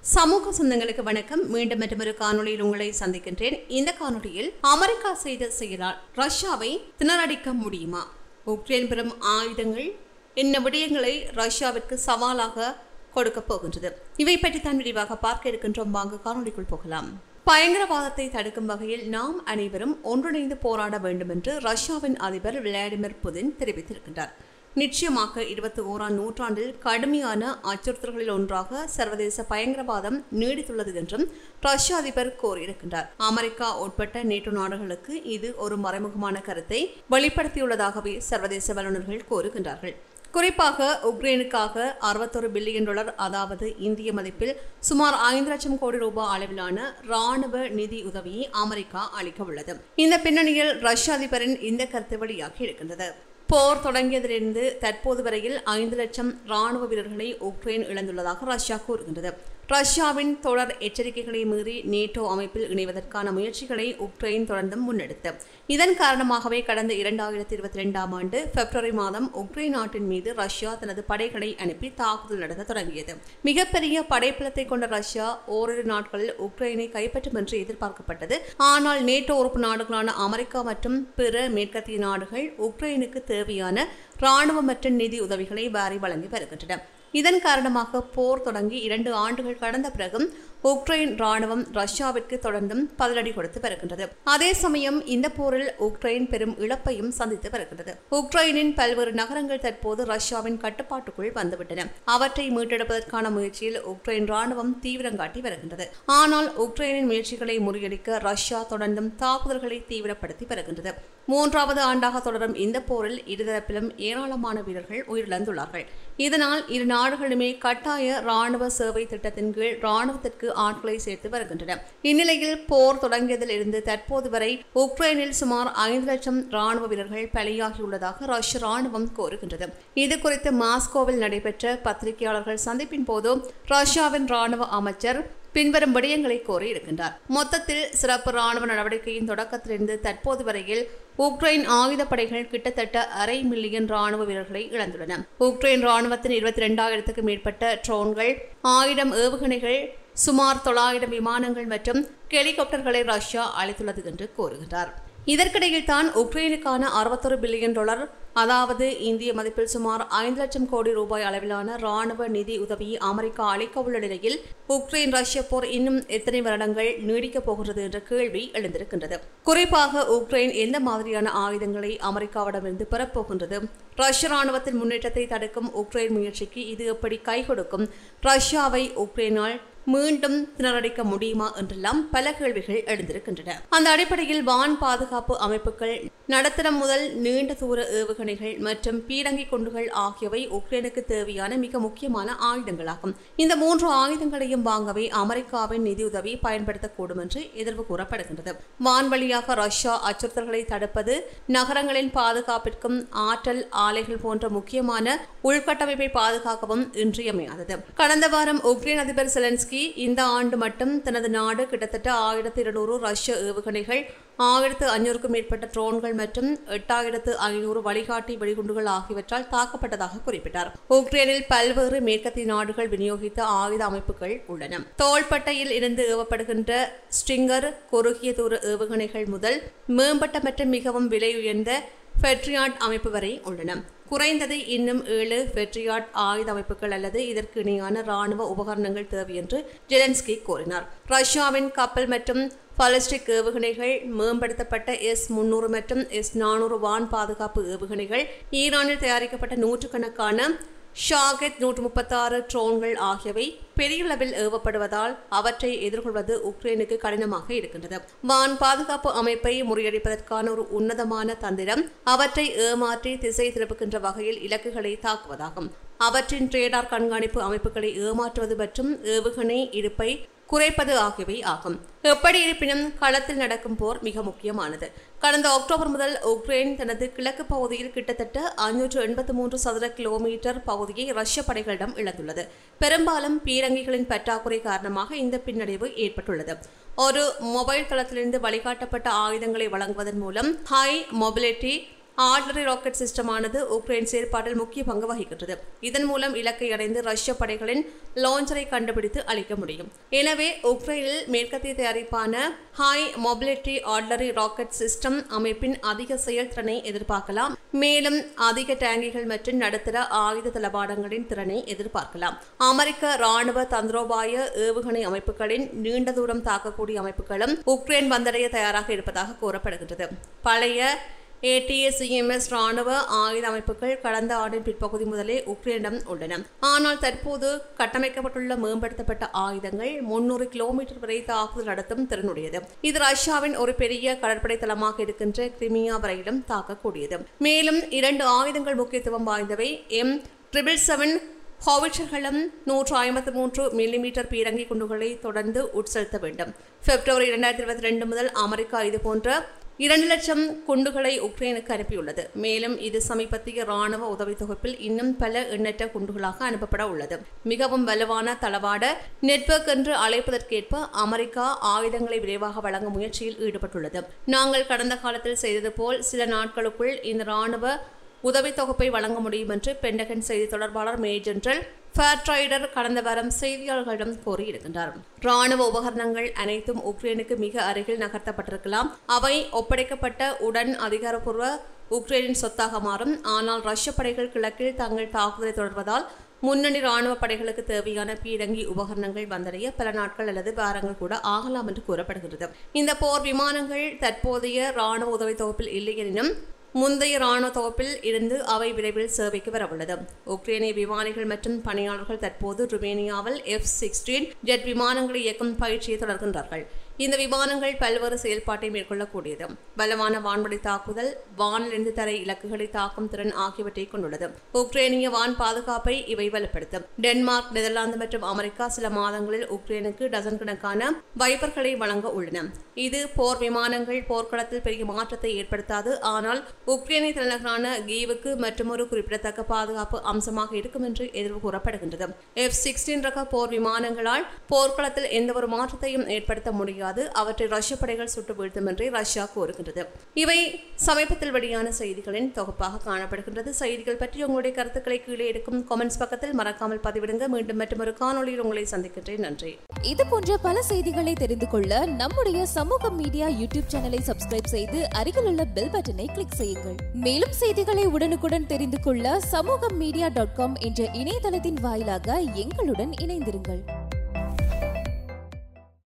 சமூக சொந்தங்களுக்கு வணக்கம் மீண்டும் மற்றொரு காணொளியில் உங்களை சந்திக்கின்றேன் இந்த காணொளியில் அமெரிக்கா செய்த செயலால் ரஷ்யாவை திணறடிக்க முடியுமா உக்ரைன் பெறும் ஆயுதங்கள் என்ன விடயங்களை ரஷ்யாவிற்கு சவாலாக கொடுக்க போகின்றது இவை பற்றி தான் விரிவாக பார்க்க இருக்கின்றோம் வாங்க காணொளிக்குள் போகலாம் பயங்கரவாதத்தை தடுக்கும் வகையில் நாம் அனைவரும் ஒன்றிணைந்து போராட வேண்டும் என்று ரஷ்யாவின் அதிபர் விளாடிமிர் புதின் தெரிவித்திருக்கின்றார் நிச்சயமாக இருபத்தி ஓராம் நூற்றாண்டில் கடுமையான அச்சுறுத்தல்களில் ஒன்றாக சர்வதேச பயங்கரவாதம் நீடித்துள்ளது என்றும் ரஷ்ய அதிபர் கூறியிருக்கின்றார் அமெரிக்கா உட்பட்ட நேட்டோ நாடுகளுக்கு இது ஒரு மறைமுகமான கருத்தை வெளிப்படுத்தியுள்ளதாகவே சர்வதேச வல்லுநர்கள் கூறுகின்றார்கள் குறிப்பாக உக்ரைனுக்காக அறுபத்தொரு பில்லியன் டாலர் அதாவது இந்திய மதிப்பில் சுமார் ஐந்து லட்சம் கோடி ரூபாய் அளவிலான ராணுவ நிதி உதவியை அமெரிக்கா அளிக்க உள்ளது இந்த பின்னணியில் ரஷ்ய அதிபரின் இந்த கருத்து வெளியாகி இருக்கின்றது போர் தொடங்கியதிலிருந்து தற்போது வரையில் ஐந்து லட்சம் ராணுவ வீரர்களை உக்ரைன் இழந்துள்ளதாக ரஷ்யா கூறுகின்றது ரஷ்யாவின் தொடர் எச்சரிக்கைகளை மீறி நேட்டோ அமைப்பில் இணைவதற்கான முயற்சிகளை உக்ரைன் தொடர்ந்து முன்னெடுத்து இதன் காரணமாகவே கடந்த இரண்டாயிரத்தி இருபத்தி ரெண்டாம் ஆண்டு பிப்ரவரி மாதம் உக்ரைன் நாட்டின் மீது ரஷ்யா தனது படைகளை அனுப்பி தாக்குதல் நடத்த தொடங்கியது மிகப்பெரிய படைப்பலத்தை கொண்ட ரஷ்யா ஓரிரு நாட்களில் உக்ரைனை கைப்பற்றும் என்று எதிர்பார்க்கப்பட்டது ஆனால் நேட்டோ உறுப்பு நாடுகளான அமெரிக்கா மற்றும் பிற மேற்கத்திய நாடுகள் உக்ரைனுக்கு தேவையான ராணுவ மற்றும் நிதி உதவிகளை வாரி வழங்கி வருகின்றன இதன் காரணமாக போர் தொடங்கி இரண்டு ஆண்டுகள் கடந்த பிறகும் உக்ரைன் ராணுவம் ரஷ்யாவிற்கு தொடர்ந்தும் பதிலடி கொடுத்து வருகின்றது அதே சமயம் இந்த போரில் உக்ரைன் பெரும் இழப்பையும் சந்தித்து வருகின்றது உக்ரைனின் பல்வேறு நகரங்கள் தற்போது ரஷ்யாவின் கட்டுப்பாட்டுக்குள் வந்துவிட்டன அவற்றை மீட்டெடுப்பதற்கான முயற்சியில் உக்ரைன் ராணுவம் தீவிரம் காட்டி வருகின்றது ஆனால் உக்ரைனின் முயற்சிகளை முறியடிக்க ரஷ்யா தொடர்ந்தும் தாக்குதல்களை தீவிரப்படுத்தி வருகின்றது மூன்றாவது ஆண்டாக தொடரும் இந்த போரில் இருதரப்பிலும் ஏராளமான வீரர்கள் உயிரிழந்துள்ளார்கள் இதனால் இரு நாடுகளுமே கட்டாய ராணுவ சேவை திட்டத்தின் கீழ் ராணுவத்திற்கு ஆட்களை சேர்த்து வருகின்றன இந்நிலையில் போர் தொடங்கியதில் இருந்து தற்போது வரை உக்ரைனில் சுமார் ஐந்து லட்சம் ராணுவ வீரர்கள் பலியாகியுள்ளதாக ரஷ்ய ராணுவம் கூறுகின்றது இது குறித்து மாஸ்கோவில் நடைபெற்ற பத்திரிகையாளர்கள் சந்திப்பின் போது ரஷ்யாவின் ராணுவ அமைச்சர் பின்வரும் விடயங்களை கோரி இருக்கின்றார் மொத்தத்தில் சிறப்பு ராணுவ நடவடிக்கையின் தொடக்கத்திலிருந்து தற்போது வரையில் உக்ரைன் ஆயுதப்படைகள் கிட்டத்தட்ட அரை மில்லியன் ராணுவ வீரர்களை இழந்துள்ளன உக்ரைன் ராணுவத்தின் இருபத்தி ரெண்டாயிரத்துக்கும் மேற்பட்ட ட்ரோன்கள் ஆயிரம் ஏவுகணைகள் சுமார் தொள்ளாயிரம் விமானங்கள் மற்றும் ஹெலிகாப்டர்களை ரஷ்யா அளித்துள்ளது என்று கூறுகின்றார் இதற்கிடையில் தான் உக்ரைனுக்கான அறுபத்தொரு பில்லியன் டாலர் அதாவது இந்திய மதிப்பில் சுமார் ஐந்து லட்சம் கோடி ரூபாய் அளவிலான ராணுவ நிதி உதவியை அமெரிக்கா அளிக்க உள்ள நிலையில் உக்ரைன் ரஷ்ய போர் இன்னும் எத்தனை வருடங்கள் நீடிக்கப் போகிறது என்ற கேள்வி எழுந்திருக்கின்றது குறிப்பாக உக்ரைன் எந்த மாதிரியான ஆயுதங்களை அமெரிக்காவிடமிருந்து பெறப்போகின்றது ரஷ்ய ராணுவத்தின் முன்னேற்றத்தை தடுக்கும் உக்ரைன் முயற்சிக்கு இது எப்படி கை கொடுக்கும் ரஷ்யாவை உக்ரைனால் மீண்டும் திணறடிக்க முடியுமா என்றெல்லாம் பல கேள்விகள் எழுந்திருக்கின்றன அந்த அடிப்படையில் வான் பாதுகாப்பு அமைப்புகள் நடுத்தரம் முதல் நீண்ட தூர ஏவுகணைகள் மற்றும் பீரங்கி குண்டுகள் ஆகியவை உக்ரைனுக்கு தேவையான மிக முக்கியமான ஆயுதங்களாகும் இந்த மூன்று ஆயுதங்களையும் வாங்கவே அமெரிக்காவின் நிதியுதவி பயன்படுத்தக்கூடும் என்று எதிர்வு கூறப்படுகின்றது வான்வழியாக ரஷ்யா அச்சுறுத்தல்களை தடுப்பது நகரங்களின் பாதுகாப்பிற்கும் ஆற்றல் ஆலைகள் போன்ற முக்கியமான உள்கட்டமைப்பை பாதுகாக்கவும் இன்றியமையாதது கடந்த வாரம் உக்ரைன் அதிபர் செலன்ஸ்கி இந்த ஆண்டு மட்டும் தனது நாடு கிட்டத்தட்ட ஆயிரத்தி இருநூறு ரஷ்ய ஏவுகணைகள் ஆயிரத்து ஐநூறுக்கும் மேற்பட்ட ட்ரோன்கள் மற்றும் எட்டாயிரத்து ஐநூறு வழிகாட்டி வெடிகுண்டுகள் ஆகியவற்றால் தாக்கப்பட்டதாக குறிப்பிட்டார் உக்ரைனில் பல்வேறு மேற்கத்திய நாடுகள் விநியோகித்த ஆயுத அமைப்புகள் உள்ளன தோள்பட்டையில் இருந்து ஏவப்படுகின்ற ஸ்ட்ரிங்கர் குறுகிய தூர ஏவுகணைகள் முதல் மேம்பட்ட மற்றும் மிகவும் விலை உயர்ந்த ஃபெட்ரியாட் அமைப்பு வரை உள்ளன குறைந்தது இன்னும் ஏழு வெற்றியாட் ஆயுத அமைப்புகள் அல்லது இதற்கு இணையான ராணுவ உபகரணங்கள் தேவை என்று ஜெலன்ஸ்கி கூறினார் ரஷ்யாவின் கப்பல் மற்றும் பாலிஸ்டிக் ஏவுகணைகள் மேம்படுத்தப்பட்ட எஸ் முன்னூறு மற்றும் எஸ் நானூறு வான் பாதுகாப்பு ஏவுகணைகள் ஈரானில் தயாரிக்கப்பட்ட நூற்றுக்கணக்கான ஷாகெத் நூற்று முப்பத்தாறு ட்ரோன்கள் ஆகியவை பெரிய அளவில் ஏவப்படுவதால் அவற்றை எதிர்கொள்வது உக்ரைனுக்கு கடினமாக இருக்கின்றது வான் பாதுகாப்பு அமைப்பை முறியடிப்பதற்கான ஒரு உன்னதமான தந்திரம் அவற்றை ஏமாற்றி திசை திருப்புகின்ற வகையில் இலக்குகளை தாக்குவதாகும் அவற்றின் ரேடார் கண்காணிப்பு அமைப்புகளை ஏமாற்றுவது மற்றும் ஏவுகணை இருப்பை குறைப்பது ஆகியவை ஆகும் எப்படி இருப்பினும் களத்தில் நடக்கும் போர் மிக முக்கியமானது கடந்த அக்டோபர் முதல் உக்ரைன் தனது கிழக்கு பகுதியில் கிட்டத்தட்ட ஐநூற்று எண்பத்தி மூன்று சதுர கிலோமீட்டர் பகுதியை ரஷ்ய படைகளிடம் இழந்துள்ளது பெரும்பாலும் பீரங்கிகளின் பற்றாக்குறை காரணமாக இந்த பின்னடைவு ஏற்பட்டுள்ளது ஒரு மொபைல் தளத்திலிருந்து வழிகாட்டப்பட்ட ஆயுதங்களை வழங்குவதன் மூலம் ஹை மொபிலிட்டி ஆர்டிலரி ராக்கெட் சிஸ்டமானது உக்ரைன் செயற்பாட்டில் முக்கிய பங்கு வகிக்கின்றது இதன் மூலம் இலக்கை அடைந்து ரஷ்ய படைகளின் லான்ச்சரை கண்டுபிடித்து அளிக்க முடியும் எனவே உக்ரைனில் மேற்கத்திய தயாரிப்பான high mobility artillery rocket system அமைப்பின் அதிக செயல்திறனை எதிர்பார்க்கலாம் மேலும் அதிக டேங்கிகள் மற்றும் நடுத்தர ஆயுத தளபாடங்களின் திறனை எதிர்பார்க்கலாம் அமெரிக்க ராணுவ தந்திரோபாய ஏவுகணை அமைப்புகளின் நீண்ட தூரம் தாக்கக்கூடிய அமைப்புகளும் உக்ரைன் வந்தடைய தயாராக இருப்பதாக கூறப்படுகின்றது பழைய ஏடிஎஸ்இஎம்எஸ் ராணுவ ஆயுத அமைப்புகள் கடந்த ஆண்டின் பிற்பகுதி முதலே உக்ரைனிடம் உள்ளன ஆனால் தற்போது கட்டமைக்கப்பட்டுள்ள மேம்படுத்தப்பட்ட ஆயுதங்கள் முன்னூறு கிலோமீட்டர் வரை தாக்குதல் நடத்தும் திறனுடையது இது ரஷ்யாவின் ஒரு பெரிய கடற்படை தளமாக இருக்கின்ற கிரிமியா வரையிலும் தாக்கக்கூடியது மேலும் இரண்டு ஆயுதங்கள் முக்கியத்துவம் வாய்ந்தவை எம் ட்ரிபிள் செவன் ஹாவிச்சர்களும் நூற்று ஐம்பத்தி மூன்று மில்லிமீட்டர் பீரங்கி குண்டுகளை தொடர்ந்து உட்செலுத்த வேண்டும் பிப்ரவரி இரண்டாயிரத்தி இருபத்தி ரெண்டு முதல் அமெரிக்கா இதுபோன்ற இரண்டு லட்சம் குண்டுகளை உக்ரைனுக்கு அனுப்பியுள்ளது மேலும் இது சமீபத்திய ராணுவ உதவி தொகுப்பில் இன்னும் பல எண்ணற்ற குண்டுகளாக அனுப்பப்பட உள்ளது மிகவும் வலுவான தளவாட நெட்வொர்க் என்று அழைப்பதற்கேற்ப அமெரிக்கா ஆயுதங்களை விரைவாக வழங்கும் முயற்சியில் ஈடுபட்டுள்ளது நாங்கள் கடந்த காலத்தில் செய்தது போல் சில நாட்களுக்குள் இந்த ராணுவ உதவி தொகுப்பை வழங்க முடியும் என்று பெண்டகன் செய்தி தொடர்பாளர் மேஜர் ஜெனரல் ஃபேட்ரைடர் கடந்த வாரம் செய்தியாளர்களிடம் கூறியிருக்கின்றார் ராணுவ உபகரணங்கள் அனைத்தும் உக்ரைனுக்கு மிக அருகில் நகர்த்தப்பட்டிருக்கலாம் அவை ஒப்படைக்கப்பட்ட உடன் அதிகாரப்பூர்வ உக்ரைனின் சொத்தாக மாறும் ஆனால் ரஷ்ய படைகள் கிழக்கில் தங்கள் தாக்குதலை தொடர்வதால் முன்னணி ராணுவ படைகளுக்கு தேவையான பீரங்கி உபகரணங்கள் வந்தடைய பல நாட்கள் அல்லது வாரங்கள் கூட ஆகலாம் என்று கூறப்படுகிறது இந்த போர் விமானங்கள் தற்போதைய ராணுவ உதவி தொகுப்பில் இல்லை எனினும் முந்தைய ராணுவ தொகுப்பில் இருந்து அவை விரைவில் சேவைக்கு வரவுள்ளது உக்ரைனிய விமானிகள் மற்றும் பணியாளர்கள் தற்போது ருமேனியாவில் எஃப் சிக்ஸ்டீன் ஜெட் விமானங்களை இயக்கும் பயிற்சியை தொடர்கின்றார்கள் இந்த விமானங்கள் பல்வேறு செயல்பாட்டை மேற்கொள்ளக்கூடியது பலமான வான்வழி தாக்குதல் வானிலிருந்து தரை இலக்குகளை தாக்கும் திறன் ஆகியவற்றை கொண்டுள்ளது உக்ரைனிய வான் பாதுகாப்பை இவை வலுப்படுத்தும் டென்மார்க் நெதர்லாந்து மற்றும் அமெரிக்கா சில மாதங்களில் உக்ரைனுக்கு டசன் கணக்கான வைப்பர்களை வழங்க உள்ளன இது போர் விமானங்கள் போர்க்களத்தில் பெரிய மாற்றத்தை ஏற்படுத்தாது ஆனால் உக்ரைனிய தலைநகரான கீவுக்கு மற்றொரு குறிப்பிடத்தக்க பாதுகாப்பு அம்சமாக இருக்கும் என்று எதிர்வு கூறப்படுகின்றது எஃப் சிக்ஸ்டீன் ரக போர் விமானங்களால் போர்க்களத்தில் எந்தவொரு மாற்றத்தையும் ஏற்படுத்த முடியாது அவற்றை ரஷ்ய படைகள் சுட்டு வீழ்த்தும் என்று ரஷ்யா கூறுகின்றது இவை சமீபத்தில் வெளியான செய்திகளின் தொகுப்பாக காணப்படுகின்றது செய்திகள் பற்றி உங்களுடைய கருத்துக்களை கீழே இருக்கும் கமெண்ட்ஸ் பக்கத்தில் மறக்காமல் பதிவிடுங்க மீண்டும் மற்றும் ஒரு காணொலியில் உங்களை சந்திக்கின்றேன் நன்றி இது போன்ற பல செய்திகளை தெரிந்து கொள்ள நம்முடைய சமூக மீடியா யூடியூப் சேனலை சப்ஸ்கிரைப் செய்து அருகில் உள்ள பெல் பட்டனை கிளிக் செய்யுங்கள் மேலும் செய்திகளை உடனுக்குடன் தெரிந்து கொள்ள சமூக மீடியா டாட் காம் என்ற இணையதளத்தின் வாயிலாக எங்களுடன் இணைந்திருங்கள்